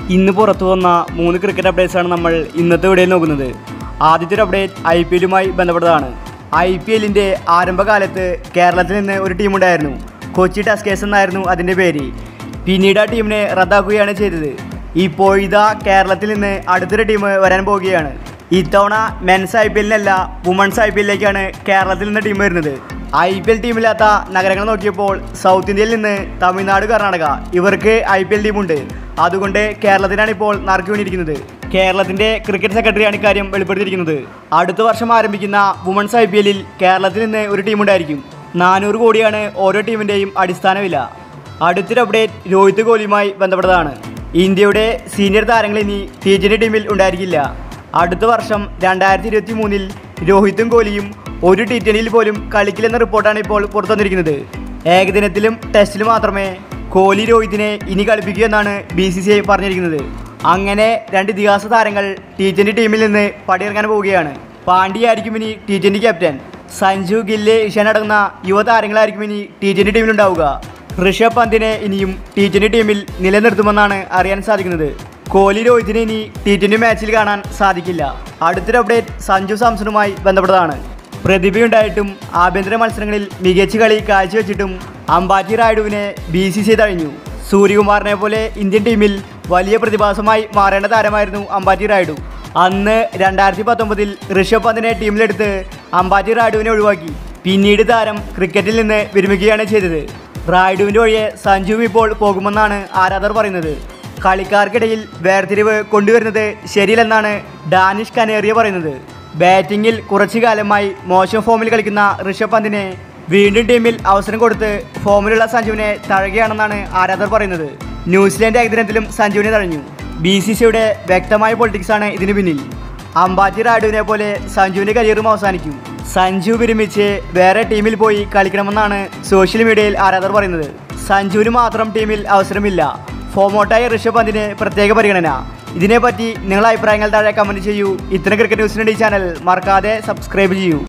ഇന്ന് പുറത്തു വന്ന മൂന്ന് ക്രിക്കറ്റ് അപ്ഡേറ്റ്സ് ആണ് നമ്മൾ ഇന്നത്തെ വീഡിയോയിൽ നോക്കുന്നത് ആദ്യത്തെ ഒരു അപ്ഡേറ്റ് ഐ പി എല്ലുമായി ബന്ധപ്പെട്ടതാണ് ഐ പി എല്ലിൻ്റെ ആരംഭകാലത്ത് കേരളത്തിൽ നിന്ന് ഒരു ടീമുണ്ടായിരുന്നു കൊച്ചി ടസ്കേഴ്സ് എന്നായിരുന്നു അതിൻ്റെ പേര് പിന്നീട് ആ ടീമിനെ റദ്ദാക്കുകയാണ് ചെയ്തത് ഇപ്പോൾ ഇതാ കേരളത്തിൽ നിന്ന് അടുത്തൊരു ടീം വരാൻ പോവുകയാണ് ഇത്തവണ മെൻസ് ഐ പി എല്ലിനല്ല വുമൺസ് ഐ പി എല്ലിലേക്കാണ് കേരളത്തിൽ നിന്ന് ടീം വരുന്നത് ഐ പി എൽ ടീമില്ലാത്ത നഗരങ്ങൾ നോക്കിയപ്പോൾ സൗത്ത് ഇന്ത്യയിൽ നിന്ന് തമിഴ്നാട് കർണാടക ഇവർക്ക് ഐ പി എൽ ടീമുണ്ട് അതുകൊണ്ട് കേരളത്തിനാണ് ഇപ്പോൾ നറുക്ക് വീണിരിക്കുന്നത് കേരളത്തിന്റെ ക്രിക്കറ്റ് സെക്രട്ടറിയാണ് ഇക്കാര്യം വെളിപ്പെടുത്തിയിരിക്കുന്നത് അടുത്ത വർഷം ആരംഭിക്കുന്ന വുമൺസ് ഐ പി എല്ലിൽ കേരളത്തിൽ നിന്ന് ഒരു ടീമുണ്ടായിരിക്കും നാനൂറ് കോടിയാണ് ഓരോ ടീമിൻ്റെയും അടിസ്ഥാന വില അടുത്തൊരു അപ്ഡേറ്റ് രോഹിത് കോഹ്ലിയുമായി ബന്ധപ്പെട്ടതാണ് ഇന്ത്യയുടെ സീനിയർ താരങ്ങൾ ഇനി ടി ട്വൻ്റി ടീമിൽ ഉണ്ടായിരിക്കില്ല അടുത്ത വർഷം രണ്ടായിരത്തി ഇരുപത്തി മൂന്നിൽ രോഹിത്തും കോഹ്ലിയും ഒരു ടി ട്വൻ്റിയിൽ പോലും കളിക്കില്ലെന്ന റിപ്പോർട്ടാണ് ഇപ്പോൾ പുറത്തു വന്നിരിക്കുന്നത് ഏകദിനത്തിലും ടെസ്റ്റിലും മാത്രമേ കോഹ്ലി രോഹിത്തിനെ ഇനി കളിപ്പിക്കൂ എന്നാണ് ബി സി സി ഐ പറഞ്ഞിരിക്കുന്നത് അങ്ങനെ രണ്ട് ഇതിഹാസ താരങ്ങൾ ടി ട്വൻ്റി ടീമിൽ നിന്ന് പടിയിറങ്ങാൻ പോവുകയാണ് പാണ്ഡ്യയായിരിക്കും ഇനി ടി ട്വൻ്റി ക്യാപ്റ്റൻ സഞ്ജു ഗില്ലെ ഇഷാൻ അടങ്ങുന്ന യുവതാരങ്ങളായിരിക്കും ഇനി ടി ട്വൻ്റി ടീമിലുണ്ടാവുക ഋഷഭ് പന്തിനെ ഇനിയും ടി ട്വൻ്റി ടീമിൽ നിലനിർത്തുമെന്നാണ് അറിയാൻ സാധിക്കുന്നത് കോഹ്ലി രോഹിത്തിനെ ഇനി ടി ട്വൻ്റി മാച്ചിൽ കാണാൻ സാധിക്കില്ല അടുത്തൊരു അപ്ഡേറ്റ് സഞ്ജു സാംസണുമായി ബന്ധപ്പെട്ടതാണ് പ്രതിഭയുണ്ടായിട്ടും ആഭ്യന്തര മത്സരങ്ങളിൽ മികച്ച കളി കാഴ്ചവെച്ചിട്ടും അംബാറ്റി റായിഡുവിനെ ബി സി സി തഴഞ്ഞു സൂര്യകുമാറിനെ പോലെ ഇന്ത്യൻ ടീമിൽ വലിയ പ്രതിഭാസമായി മാറേണ്ട താരമായിരുന്നു അംബാറ്റി റായിഡു അന്ന് രണ്ടായിരത്തി പത്തൊമ്പതിൽ ഋഷഭ് പന്തിനെ ടീമിലെടുത്ത് അംബാറ്റി റായിഡുവിനെ ഒഴിവാക്കി പിന്നീട് താരം ക്രിക്കറ്റിൽ നിന്ന് വിരമിക്കുകയാണ് ചെയ്തത് റായിഡുവിൻ്റെ വഴിയെ സഞ്ജുവും ഇപ്പോൾ പോകുമെന്നാണ് ആരാധകർ പറയുന്നത് കളിക്കാർക്കിടയിൽ വേർതിരിവ് കൊണ്ടുവരുന്നത് ശരിയല്ലെന്നാണ് ഡാനിഷ് കനേറിയ പറയുന്നത് ബാറ്റിങ്ങിൽ കുറച്ചു കാലമായി മോശം ഫോമിൽ കളിക്കുന്ന ഋഷഭ് പന്തിനെ വീണ്ടും ടീമിൽ അവസരം കൊടുത്ത് ഫോമിലുള്ള സഞ്ജുവിനെ തഴയുകയാണെന്നാണ് ആരാധകർ പറയുന്നത് ന്യൂസിലാൻഡ് ഏകദിനത്തിലും സഞ്ജുവിനെ തഴഞ്ഞു ബി സി സിയുടെ വ്യക്തമായ പൊളിറ്റിക്സാണ് ഇതിന് പിന്നിൽ അംബാറ്റി റാഡുവിനെ പോലെ സഞ്ജുവിൻ്റെ കരിയറും അവസാനിക്കും സഞ്ജു വിരമിച്ച് വേറെ ടീമിൽ പോയി കളിക്കണമെന്നാണ് സോഷ്യൽ മീഡിയയിൽ ആരാധകർ പറയുന്നത് സഞ്ജുവിന് മാത്രം ടീമിൽ അവസരമില്ല ഫോമോട്ടായ ഋഷഭ് പന്തിന് പ്രത്യേക പരിഗണന ഇതിനെപ്പറ്റി നിങ്ങളുടെ അഭിപ്രായങ്ങൾ താഴെ കമൻറ്റ് ചെയ്യൂ ഇത്തരം ക്രിക്കറ്റ് ന്യൂസിനുണ്ട് ഈ ചാനൽ മറക്കാതെ സബ്സ്ക്രൈബ് ചെയ്യൂ